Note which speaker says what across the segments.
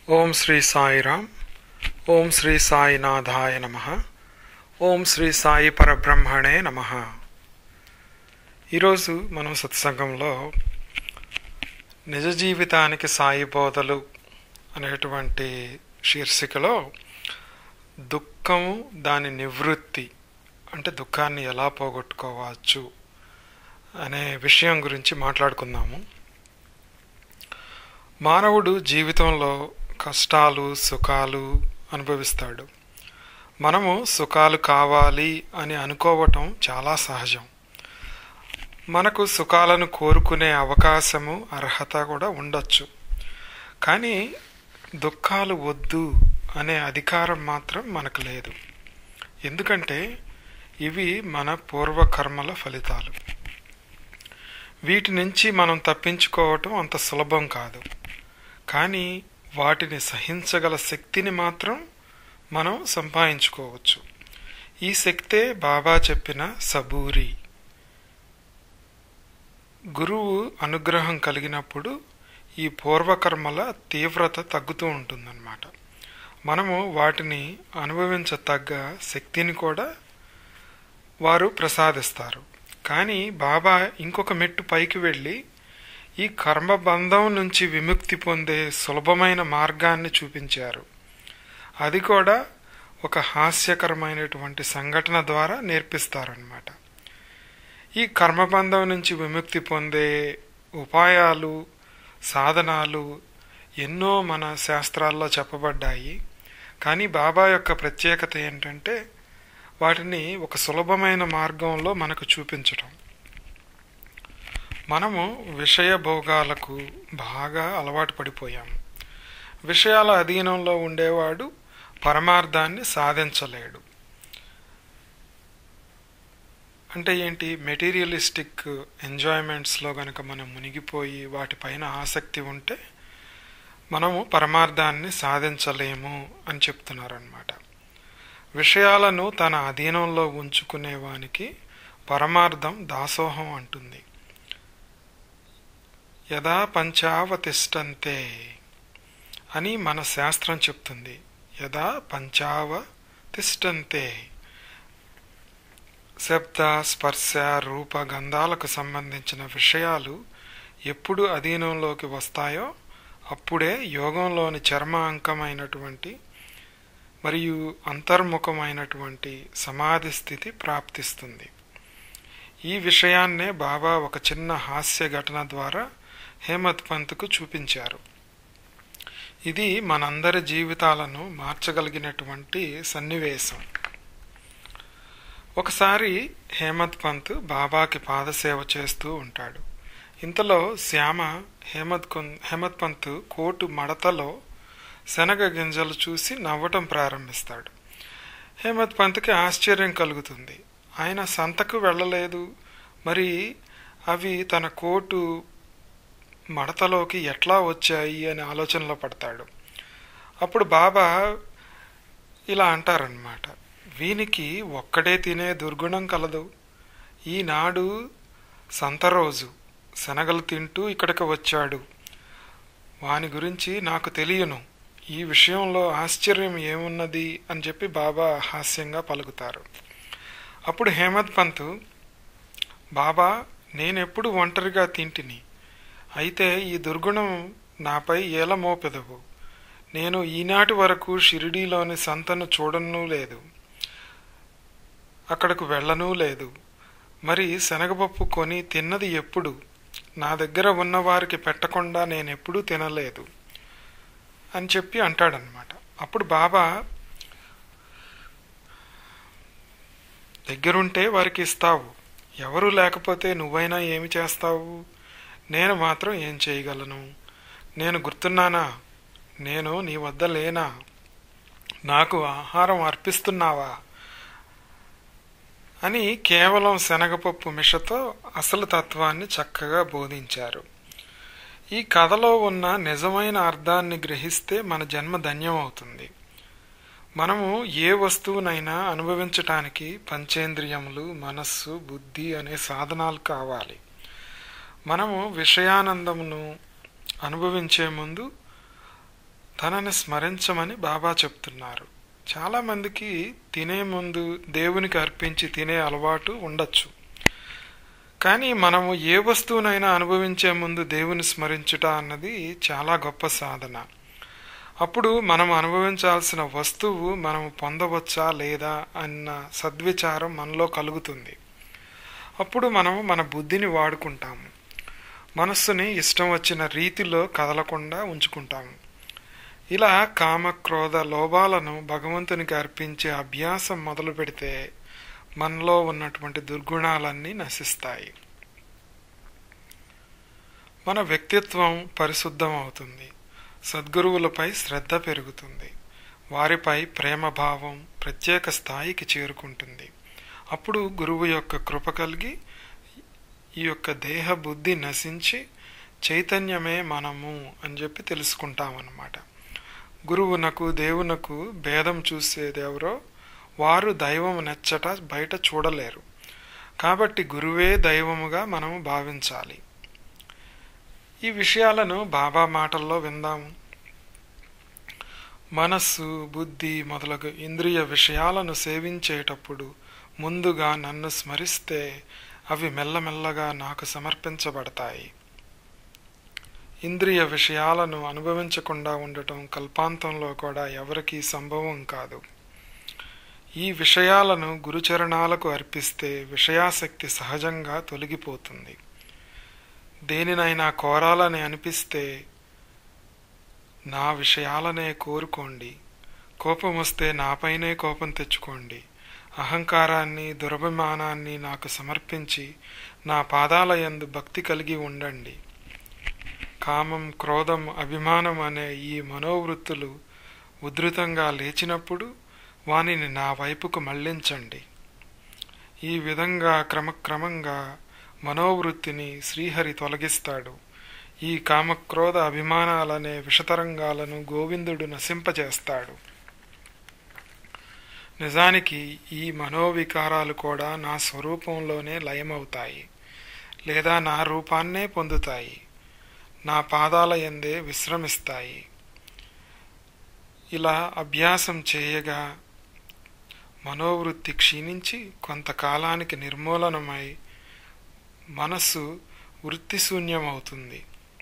Speaker 1: ఓం శ్రీ సాయిరామ్ ఓం శ్రీ సాయినాథాయ నమ ఓం శ్రీ సాయి పరబ్రహ్మణే నమ ఈరోజు మనం సత్సంగంలో నిజ జీవితానికి సాయి బోధలు అనేటువంటి శీర్షికలో దుఃఖము దాని నివృత్తి అంటే దుఃఖాన్ని ఎలా పోగొట్టుకోవచ్చు అనే విషయం గురించి మాట్లాడుకుందాము మానవుడు జీవితంలో కష్టాలు సుఖాలు అనుభవిస్తాడు మనము సుఖాలు కావాలి అని అనుకోవటం చాలా సహజం మనకు సుఖాలను కోరుకునే అవకాశము అర్హత కూడా ఉండొచ్చు కానీ దుఃఖాలు వద్దు అనే అధికారం మాత్రం మనకు లేదు ఎందుకంటే ఇవి మన పూర్వకర్మల ఫలితాలు వీటి నుంచి మనం తప్పించుకోవటం అంత సులభం కాదు కానీ వాటిని సహించగల శక్తిని మాత్రం మనం సంపాదించుకోవచ్చు ఈ శక్తే బాబా చెప్పిన సబూరి గురువు అనుగ్రహం కలిగినప్పుడు ఈ పూర్వకర్మల తీవ్రత తగ్గుతూ ఉంటుందన్నమాట మనము వాటిని అనుభవించతగ్గ శక్తిని కూడా వారు ప్రసాదిస్తారు కానీ బాబా ఇంకొక మెట్టు పైకి వెళ్ళి ఈ కర్మబంధం నుంచి విముక్తి పొందే సులభమైన మార్గాన్ని చూపించారు అది కూడా ఒక హాస్యకరమైనటువంటి సంఘటన ద్వారా నేర్పిస్తారనమాట ఈ కర్మబంధం నుంచి విముక్తి పొందే ఉపాయాలు సాధనాలు ఎన్నో మన శాస్త్రాల్లో చెప్పబడ్డాయి కానీ బాబా యొక్క ప్రత్యేకత ఏంటంటే వాటిని ఒక సులభమైన మార్గంలో మనకు చూపించటం మనము విషయ భోగాలకు బాగా అలవాటు పడిపోయాము విషయాల అధీనంలో ఉండేవాడు పరమార్థాన్ని సాధించలేడు అంటే ఏంటి మెటీరియలిస్టిక్ ఎంజాయ్మెంట్స్లో కనుక మనం మునిగిపోయి వాటిపైన ఆసక్తి ఉంటే మనము పరమార్థాన్ని సాధించలేము అని చెప్తున్నారనమాట విషయాలను తన అధీనంలో ఉంచుకునేవానికి పరమార్థం దాసోహం అంటుంది యథా పంచావతిష్టంతే అని మన శాస్త్రం చెప్తుంది యథా పంచావతిష్టంతే శబ్ద స్పర్శ రూప గంధాలకు సంబంధించిన విషయాలు ఎప్పుడు అధీనంలోకి వస్తాయో అప్పుడే యోగంలోని చర్మ అంకమైనటువంటి మరియు అంతర్ముఖమైనటువంటి సమాధి స్థితి ప్రాప్తిస్తుంది ఈ విషయాన్నే బాబా ఒక చిన్న హాస్య ఘటన ద్వారా హేమత్ పంత్కు చూపించారు ఇది మనందరి జీవితాలను మార్చగలిగినటువంటి సన్నివేశం ఒకసారి హేమత్ పంత్ బాబాకి పాదసేవ చేస్తూ ఉంటాడు ఇంతలో శ్యామ హేమత్ హేమత్ పంత్ కోటు మడతలో శనగ గింజలు చూసి నవ్వటం ప్రారంభిస్తాడు హేమత్ పంత్కి ఆశ్చర్యం కలుగుతుంది ఆయన సంతకు వెళ్ళలేదు మరి అవి తన కోటు మడతలోకి ఎట్లా వచ్చాయి అని ఆలోచనలో పడతాడు అప్పుడు బాబా ఇలా అంటారనమాట వీనికి ఒక్కడే తినే దుర్గుణం కలదు ఈనాడు సంత రోజు శనగలు తింటూ ఇక్కడికి వచ్చాడు వాని గురించి నాకు తెలియను ఈ విషయంలో ఆశ్చర్యం ఏమున్నది అని చెప్పి బాబా హాస్యంగా పలుకుతారు అప్పుడు హేమత్ పంత్ బాబా నేనెప్పుడు ఒంటరిగా తింటిని అయితే ఈ దుర్గుణం నాపై ఏల మోపెదవు నేను ఈనాటి వరకు షిరిడీలోని సంతను చూడనూ లేదు అక్కడకు వెళ్ళనూ లేదు మరి శనగపప్పు కొని తిన్నది ఎప్పుడు నా దగ్గర ఉన్న వారికి పెట్టకుండా నేనెప్పుడూ తినలేదు అని చెప్పి అంటాడనమాట అప్పుడు బాబా దగ్గరుంటే వారికి ఇస్తావు ఎవరు లేకపోతే నువ్వైనా ఏమి చేస్తావు నేను మాత్రం ఏం చేయగలను నేను గుర్తున్నానా నేను నీ వద్ద లేనా నాకు ఆహారం అర్పిస్తున్నావా అని కేవలం శనగపప్పు మిషతో అసలు తత్వాన్ని చక్కగా బోధించారు ఈ కథలో ఉన్న నిజమైన అర్థాన్ని గ్రహిస్తే మన జన్మ ధన్యమవుతుంది మనము ఏ వస్తువునైనా అనుభవించటానికి పంచేంద్రియములు మనస్సు బుద్ధి అనే సాధనాలు కావాలి మనము విషయానందమును అనుభవించే ముందు తనని స్మరించమని బాబా చెప్తున్నారు చాలామందికి తినే ముందు దేవునికి అర్పించి తినే అలవాటు ఉండొచ్చు కానీ మనము ఏ వస్తువునైనా అనుభవించే ముందు దేవుని స్మరించుట అన్నది చాలా గొప్ప సాధన అప్పుడు మనం అనుభవించాల్సిన వస్తువు మనం పొందవచ్చా లేదా అన్న సద్విచారం మనలో కలుగుతుంది అప్పుడు మనము మన బుద్ధిని వాడుకుంటాము మనస్సుని ఇష్టం వచ్చిన రీతిలో కదలకుండా ఉంచుకుంటాము ఇలా కామ క్రోధ లోభాలను భగవంతునికి అర్పించే అభ్యాసం మొదలు పెడితే మనలో ఉన్నటువంటి దుర్గుణాలన్నీ నశిస్తాయి మన వ్యక్తిత్వం పరిశుద్ధం అవుతుంది సద్గురువులపై శ్రద్ధ పెరుగుతుంది వారిపై ప్రేమ భావం ప్రత్యేక స్థాయికి చేరుకుంటుంది అప్పుడు గురువు యొక్క కృప కలిగి ఈ యొక్క దేహ బుద్ధి నశించి చైతన్యమే మనము అని చెప్పి తెలుసుకుంటామన్నమాట గురువునకు దేవునకు భేదం చూసేది ఎవరో వారు దైవం నెచ్చట బయట చూడలేరు కాబట్టి గురువే దైవముగా మనము భావించాలి ఈ విషయాలను బాబా మాటల్లో విందాము మనస్సు బుద్ధి మొదలగు ఇంద్రియ విషయాలను సేవించేటప్పుడు ముందుగా నన్ను స్మరిస్తే అవి మెల్లమెల్లగా నాకు సమర్పించబడతాయి ఇంద్రియ విషయాలను అనుభవించకుండా ఉండటం కల్పాంతంలో కూడా ఎవరికీ సంభవం కాదు ఈ విషయాలను గురుచరణాలకు అర్పిస్తే విషయాసక్తి సహజంగా తొలగిపోతుంది దేనినైనా కోరాలని అనిపిస్తే నా విషయాలనే కోరుకోండి కోపం వస్తే నాపైనే కోపం తెచ్చుకోండి అహంకారాన్ని దురభిమానాన్ని నాకు సమర్పించి నా పాదాల యందు భక్తి కలిగి ఉండండి కామం క్రోధం అభిమానం అనే ఈ మనోవృత్తులు ఉధృతంగా లేచినప్పుడు వానిని నా వైపుకు మళ్లించండి ఈ విధంగా క్రమక్రమంగా మనోవృత్తిని శ్రీహరి తొలగిస్తాడు ఈ కామక్రోధ అభిమానాలనే విషతరంగాలను గోవిందుడు నశింపజేస్తాడు నిజానికి ఈ మనోవికారాలు కూడా నా స్వరూపంలోనే లయమవుతాయి లేదా నా రూపాన్నే పొందుతాయి నా పాదాల ఎందే విశ్రమిస్తాయి ఇలా అభ్యాసం చేయగా మనోవృత్తి క్షీణించి కొంతకాలానికి నిర్మూలనమై మనస్సు వృత్తిశూన్యమవుతుంది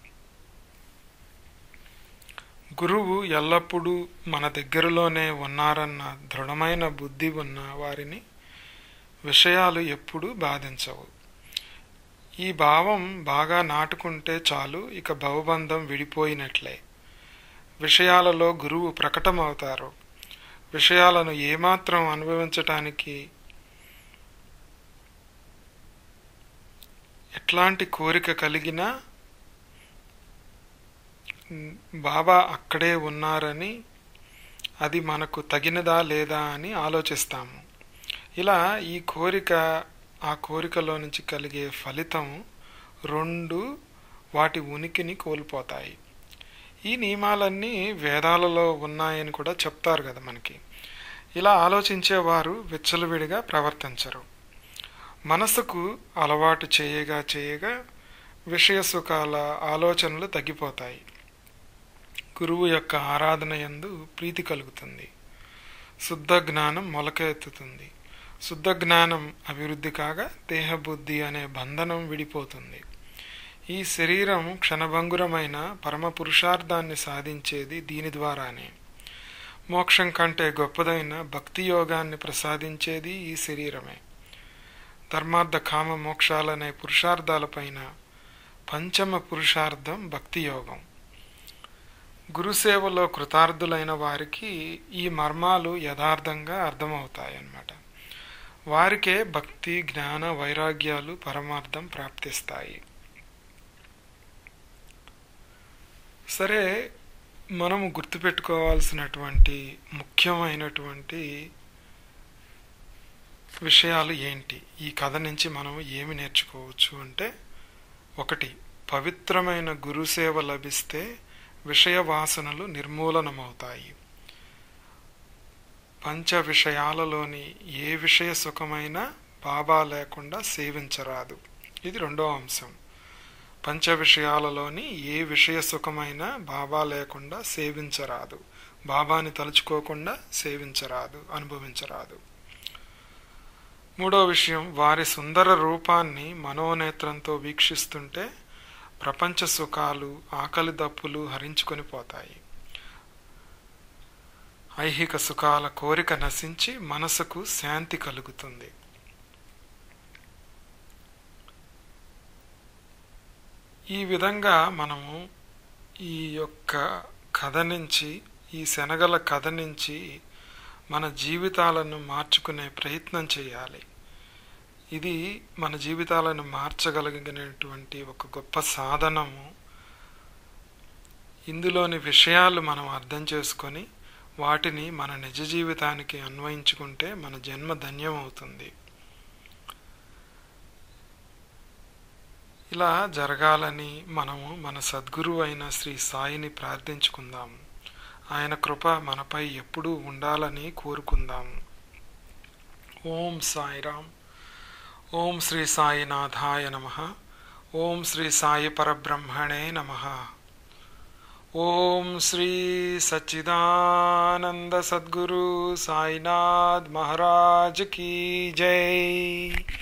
Speaker 1: గురువు ఎల్లప్పుడూ మన దగ్గరలోనే ఉన్నారన్న దృఢమైన బుద్ధి ఉన్న వారిని విషయాలు ఎప్పుడూ బాధించవు ఈ భావం బాగా నాటుకుంటే చాలు ఇక భవబంధం విడిపోయినట్లే విషయాలలో గురువు ప్రకటమవుతారు విషయాలను ఏమాత్రం అనుభవించటానికి ఎట్లాంటి కోరిక కలిగినా బాబా అక్కడే ఉన్నారని అది మనకు తగినదా లేదా అని ఆలోచిస్తాము ఇలా ఈ కోరిక ఆ కోరికలో నుంచి కలిగే ఫలితం రెండు వాటి ఉనికిని కోల్పోతాయి ఈ నియమాలన్నీ వేదాలలో ఉన్నాయని కూడా చెప్తారు కదా మనకి ఇలా ఆలోచించేవారు విచ్చలవిడిగా ప్రవర్తించరు మనసుకు అలవాటు చేయగా చేయగా విషయ సుఖాల ఆలోచనలు తగ్గిపోతాయి గురువు యొక్క ఆరాధన యందు ప్రీతి కలుగుతుంది శుద్ధ జ్ఞానం మొలక ఎత్తుతుంది శుద్ధ జ్ఞానం అభివృద్ధి కాగా దేహబుద్ధి అనే బంధనం విడిపోతుంది ఈ శరీరం క్షణభంగురమైన పరమ పురుషార్థాన్ని సాధించేది దీని ద్వారానే మోక్షం కంటే గొప్పదైన భక్తి యోగాన్ని ప్రసాదించేది ఈ శరీరమే ధర్మార్థ కామ మోక్షాలనే పురుషార్థాలపైన పంచమ పురుషార్థం భక్తి యోగం గురుసేవలో కృతార్థులైన వారికి ఈ మర్మాలు యథార్థంగా అర్థమవుతాయన్నమాట వారికే భక్తి జ్ఞాన వైరాగ్యాలు పరమార్థం ప్రాప్తిస్తాయి సరే మనము గుర్తుపెట్టుకోవాల్సినటువంటి ముఖ్యమైనటువంటి విషయాలు ఏంటి ఈ కథ నుంచి మనం ఏమి నేర్చుకోవచ్చు అంటే ఒకటి పవిత్రమైన గురుసేవ లభిస్తే విషయ వాసనలు నిర్మూలనమవుతాయి పంచ విషయాలలోని ఏ విషయ సుఖమైనా బాబా లేకుండా సేవించరాదు ఇది రెండో అంశం పంచ విషయాలలోని ఏ విషయ సుఖమైనా బాబా లేకుండా సేవించరాదు బాబాని తలుచుకోకుండా సేవించరాదు అనుభవించరాదు మూడో విషయం వారి సుందర రూపాన్ని మనోనేత్రంతో వీక్షిస్తుంటే ప్రపంచ సుఖాలు ఆకలి దప్పులు హరించుకొని పోతాయి ఐహిక సుఖాల కోరిక నశించి మనసుకు శాంతి కలుగుతుంది ఈ విధంగా మనము ఈ యొక్క కథ నుంచి ఈ శనగల కథ నుంచి మన జీవితాలను మార్చుకునే ప్రయత్నం చేయాలి ఇది మన జీవితాలను మార్చగలిగినటువంటి ఒక గొప్ప సాధనము ఇందులోని విషయాలు మనం అర్థం చేసుకొని వాటిని మన నిజ జీవితానికి అన్వయించుకుంటే మన జన్మ ధన్యం అవుతుంది ఇలా జరగాలని మనము మన సద్గురువు అయిన శ్రీ సాయిని ప్రార్థించుకుందాము ఆయన కృప మనపై ఎప్పుడూ ఉండాలని కోరుకుందాము ఓం సాయిరామ్ ఓం శ్రీ సాయినాథాయ నమ ఓం శ్రీ సాయి పరబ్రహ్మణే నమ ఓం శ్రీ సచ్చిదానంద సద్గురు సాయినాథ్ మహారాజ్ కీ జై